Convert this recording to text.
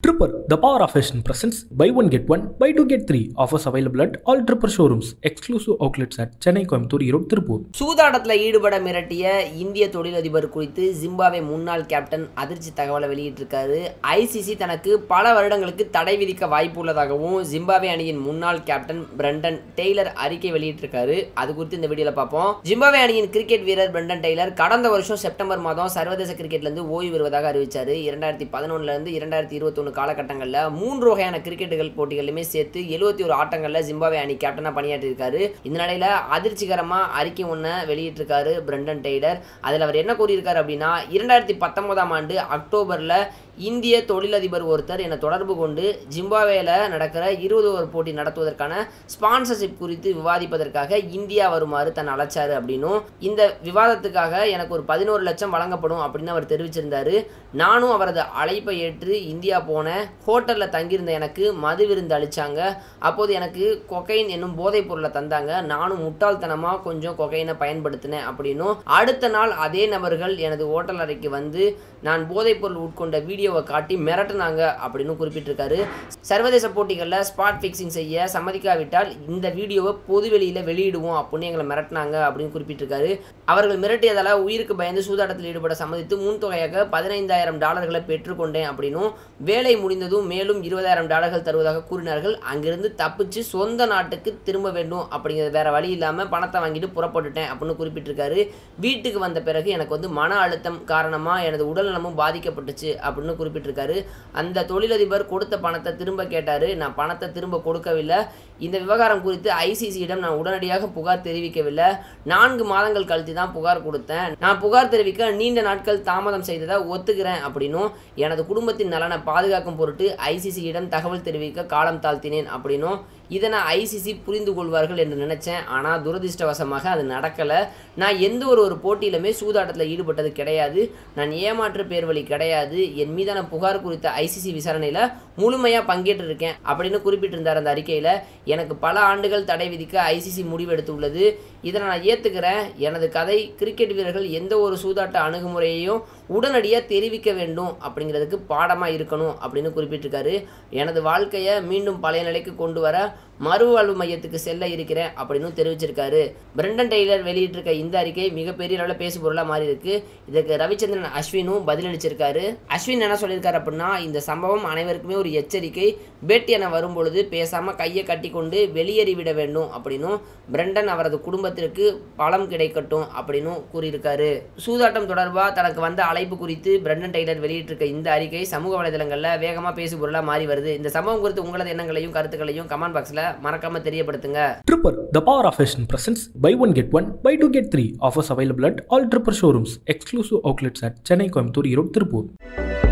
Tripper, the power of fashion presents buy one get one, buy two get three. Offers available at all Tripper showrooms. Exclusive outlets at Chennai, Coimbatore, Erode, Tirupur. சூதாட்டத்தில் ஈடுபட மிரட்டிய இந்திய தொழிலதிபர் குறித்து Zimbabwe முன்னாள் captain அதிர்ச்சி தகவலை வெளியிட்டிருக்காரு ICC தனக்கு பல வருடங்களுக்கு தடை விதிக்க வாய்ப்பு உள்ளதாகவும் ஜிம்பாவே அணியின் முன்னாள் கேப்டன் பிரண்டன் டெய்லர் அறிக்கை வெளியிட்டிருக்காரு அது குறித்து இந்த வீடியோல பார்ப்போம் ஜிம்பாவே அணியின் கிரிக்கெட் வீரர் பிரண்டன் டெய்லர் கடந்த வருஷம் செப்டம்பர் மாதம் சர்வதேச கிரிக்கெட்ல இருந்து ஓய்வு பெறுவதாக அறிவிச்சாரு இரண்டாயிரத்தி பதினொன்னுல இருந்து இரண்டாயிரத்தி இருபத்தொன்னு காலகட்டங்களில் மூன்று வகையான கிரிக்கெட்டுகள் போட்டிகளிலுமே சேர்த்து எழுபத்தி ஒரு ஆட்டங்களில் ஜிம்பாவே அணி கேப்டனா பணியாற்றியிருக்காரு இந்த நிலையில அதிர்ச்சிகரமா அறிக்கை ஒன்று வெளியிட்டிருக்காரு பிரண்டன் டெய்லர் அதில் அவர் என்ன கூறியிருக்காரு அப்படின்னா இரண்டாயிரத்தி பத்தொன்பதாம் ஆண்டு அக்டோபரில் இந்திய தொழிலதிபர் ஒருத்தர் என்னை தொடர்பு கொண்டு ஜிம்பாவேல நடக்கிற இருபது ஓவர் போட்டி நடத்துவதற்கான ஸ்பான்சர்ஷிப் குறித்து விவாதிப்பதற்காக இந்தியா வருமாறு தன்னை அழைச்சாரு அப்படின்னும் இந்த விவாதத்துக்காக எனக்கு ஒரு பதினோரு லட்சம் வழங்கப்படும் அப்படின்னு அவர் தெரிவிச்சிருந்தாரு நானும் அவரது அழைப்பை ஏற்று இந்தியா போனேன் ஹோட்டலில் தங்கியிருந்த எனக்கு மது விருந்து அளிச்சாங்க அப்போது எனக்கு கொகைன் என்னும் போதைப் பொருளை தந்தாங்க நானும் முட்டாள்தனமாக கொஞ்சம் கொகைனை பயன்படுத்தினேன் அப்படின்னும் அடுத்த நாள் அதே நபர்கள் எனது ஹோட்டல் அறைக்கு வந்து நான் போதைப் பொருள் உட்கொண்ட வீடியோவை காட்டி மிரட்டுனாங்க அப்படின்னு குறிப்பிட்டிருக்காரு சர்வதேச போட்டிகளில் ஸ்பாட் ஃபிக்சிங் செய்ய சம்மதிக்காவிட்டால் இந்த வீடியோவை பொதுவெளியில் வெளியிடுவோம் அப்படின்னு எங்களை மிரட்டினாங்க அப்படின்னு குறிப்பிட்டிருக்காரு அவர்கள் மிரட்டியதால் உயிருக்கு பயந்து சூதாட்டத்தில் ஈடுபட சம்மதித்து முன்தொகையாக பதினைந்தாயிரம் டாலர்களை பெற்றுக்கொண்டேன் அப்படின்னும் வேலை முடிந்ததும் மேலும் இருபதாயிரம் டாலர்கள் தருவதாக கூறினார்கள் அங்கிருந்து தப்பிச்சு சொந்த நாட்டுக்கு திரும்ப வேண்டும் அப்படிங்கிறது வேற வழி இல்லாமல் பணத்தை வாங்கிட்டு புறப்பட்டுட்டேன் அப்படின்னு குறிப்பிட்டிருக்காரு வீட்டுக்கு வந்த பிறகு எனக்கு வந்து மன அழுத்தம் காரணமாக எனது உடல்நலமும் பாதிக்கப்பட்டுச்சு அப்படின்னு குறிப்பிட்டிருக்காரு அந்த தொழிலதிபர் கொடுத்த பணத்தை திரும்ப கேட்டார் நான் பணத்தை திரும்ப கொடுக்கவில்லை இந்த விவகாரம் குறித்து ஐசிசியிடம் நான் உடனடியாக புகார் தெரிவிக்கவில்லை நான்கு மாதங்கள் கழித்து தான் புகார் கொடுத்தேன் நான் புகார் தெரிவிக்க நீண்ட நாட்கள் தாமதம் செய்ததை ஒத்துக்கிறேன் அப்படின்னும் எனது குடும்பத்தின் நலனை பாதுகாக்கும் பொருட்டு ஐசிசியிடம் தகவல் தெரிவிக்க காலம் தாழ்த்தினேன் அப்படின்னும் இதனை ஐசிசி புரிந்து கொள்வார்கள் என்று நினச்சேன் ஆனால் துரதிர்ஷ்டவசமாக அது நடக்கலை நான் எந்த ஒரு ஒரு போட்டியிலுமே சூதாட்டத்தில் ஈடுபட்டது கிடையாது நான் ஏமாற்று பேர் வழி கிடையாது என் மீதான புகார் குறித்த ஐசிசி விசாரணையில் முழுமையாக பங்கேற்றிருக்கேன் அப்படின்னு குறிப்பிட்டிருந்தார் அந்த அறிக்கையில் எனக்கு பல ஆண்டுகள் தடை விதிக்க ஐசிசி முடிவெடுத்துள்ளது இதை நான் ஏற்றுக்கிறேன் எனது கதை கிரிக்கெட் வீரர்கள் எந்த ஒரு சூதாட்ட அணுகுமுறையையும் உடனடியாக தெரிவிக்க வேண்டும் அப்படிங்கிறதுக்கு பாடமாக இருக்கணும் அப்படின்னு குறிப்பிட்டிருக்காரு எனது வாழ்க்கையை மீண்டும் பழைய நிலைக்கு கொண்டு வர மறுவாழ்வு மையத்துக்கு செல்ல இருக்கிறேன் அப்படின்னு தெரிவிச்சிருக்காரு பிரண்டன் டெய்லர் வெளியிட்டிருக்க இந்த அறிக்கை மிகப்பெரிய அளவில் பேசு பொருளாக மாறி இருக்கு இதுக்கு ரவிச்சந்திரன் அஸ்வினும் பதிலளிச்சிருக்காரு அஸ்வின் என்ன சொல்லியிருக்காரு அப்படின்னா இந்த சம்பவம் அனைவருக்குமே ஒரு எச்சரிக்கை பெட் என வரும்பொழுது பேசாமல் கையை கட்டி கொண்டு வெளியேறிவிட வேண்டும் அப்படின்னும் பிரண்டன் அவரது குடும்பத்திற்கு பலம் கிடைக்கட்டும் அப்படின்னு கூறியிருக்காரு சூதாட்டம் தொடர்பாக தனக்கு வந்த அழைப்பு குறித்து பிரண்டன் டெய்லர் வெளியிட்டிருக்க இந்த அறிக்கை சமூக வலைதளங்களில் வேகமாக பேசு பொருளாக மாறி வருது இந்த சம்பவம் குறித்து உங்களது எண்ணங்களையும் கருத்துக்களையும் கமெண்ட் பாக்ஸில் மறக்காம தெரியப்படுத்துங்க Tripper, the power of fashion presents buy one get one, buy two get three. Offers available at all Tripper showrooms. Exclusive outlets at Chennai, Coimbatore, Erode, Tirupur.